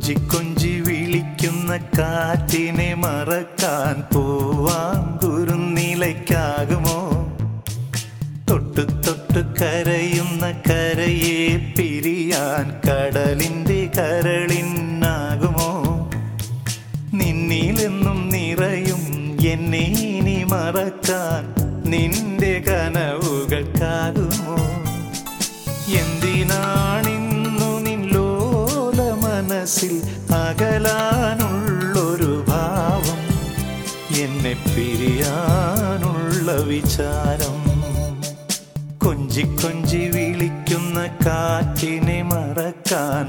കൊഞ്ചി കൊഞ്ചി വിളിക്കുന്ന കാറ്റിനെ മറക്കാൻ പോവാൻ കുറുനിലയ്ക്കാകുമോ തൊട്ടു തൊട്ടു കരയുന്ന കരയെ പിരിയാൻ കടലിന്റെ കരളിനാകുമോ നിന്നിലെന്നും നിറയും എന്നെ ഇനി മറക്കാൻ നിന്റെ കനവുകൾക്കാകുമോ എന്തിനാണിന്നു നിന്നോല മനസ്സിൽ അകലാനുള്ളൊരു ഭാവം എന്നെ പിരിയാനുള്ള വിചാരം കൊഞ്ചി കൊഞ്ചി വിളിക്കുന്ന കാറ്റിനെ മറക്കാൻ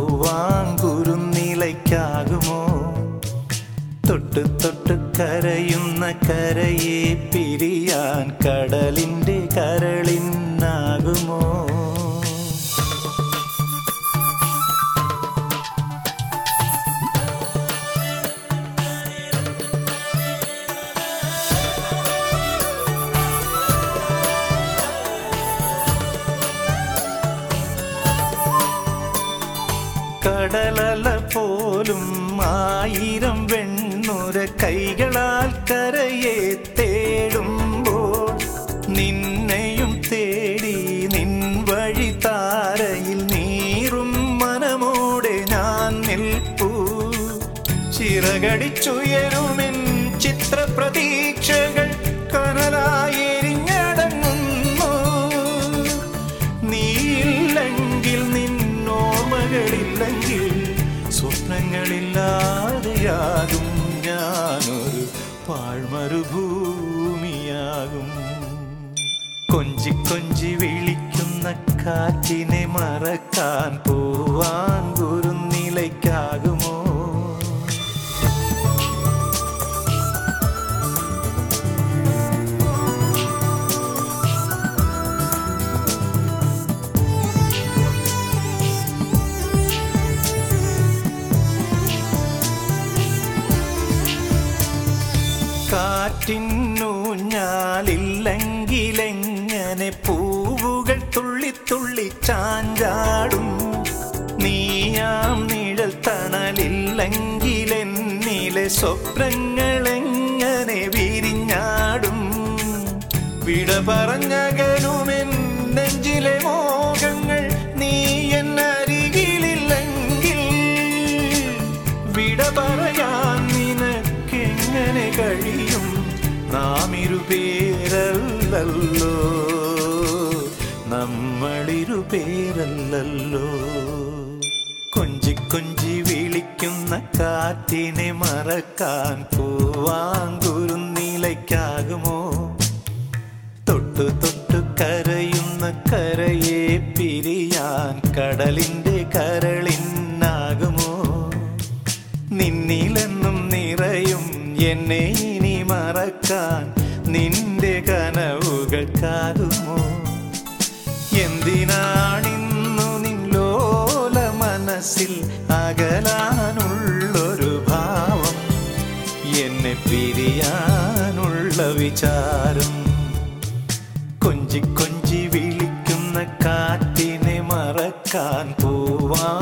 പൂവാങ്കുരുന്നിലയ്ക്കാകുമോ തൊട്ട് തൊട്ട് കരയുന്ന കരയെ പിരിയാൻ കടലിന്റെ കരളിനാകുമോ കടലല പോലും ആയിരം വെണ്ണുര കൈകളാൽ കരയെ തേടുമ്പോൾ നിന്നെയും തേടി നിൻ വഴി താരയിൽ നീറും മനമോടെ ഞാൻ നിൽപ്പൂ ചിറകടിച്ചുയരുമെൻ ചിത്രപ്രതീക്ഷകൾ കനലായി എരിഞ്ഞടങ്ങുന്നു നീയില്ലെങ്കിൽ നിന്നോർമ്മകളില്ലെങ്കിൽ സ്വപ്നങ്ങളില്ലാതെയാകും ഞാനൊരു പാഴ്മരുഭൂമിയാകും കൊഞ്ചി കൊഞ്ചി വിളിക്കുന്ന കാറ്റിനെ മറക്കാൻ പോവാൻ കുറുനിലയ്ക്കാകുമോ കാറ്റിന്നൂഞ്ഞാലില്ലെങ്കിലെങ്ങനെ പൂവുകൾ തുള്ളി തുള്ളി ചാഞ്ചാടും നീയാം നിഴൽ തണലില്ലെങ്കിലെന്നിലെ സ്വപ്നങ്ങളെങ്ങനെ വിരിഞ്ഞാടും വിട പറഞ്ഞകലുമെൻ നെഞ്ചിലെ മോഹങ്ങൾ നീ എന്നരികിലില്ലെങ്കിൽ വിട പറയാൻ നിനക്കെങ്ങനെ കഴിയും നാം ഇരുപേരല്ലല്ലോ നമ്മളിരുപേരല്ലല്ലോ കൊഞ്ചി കൊഞ്ചി വിളിക്കുന്ന കാറ്റിനെ മറക്കാൻ പൂവാങ്കുരുന്നിലയ്ക്കാകുമോ തൊട്ടു തൊട്ടു കരയുന്ന കരയെ പിരിയാൻ കടലിന്റെ കരളിനാകുമോ നിന്നിലെന്നും നിറയും എന്നെ ഇനി മറക്കാൻ നിന്റെ കനവുകൾക്കാകുമോ എന്തിനാണിന്നു നിന്നോല മനസ്സിൽ അകലാനുള്ളൊരു ഭാവം എന്നെ പിരിയാനുള്ള വിചാരം കൊഞ്ചി കൊഞ്ചി വിളിക്കുന്ന കാറ്റിനെ മറക്കാൻ പോവാൻ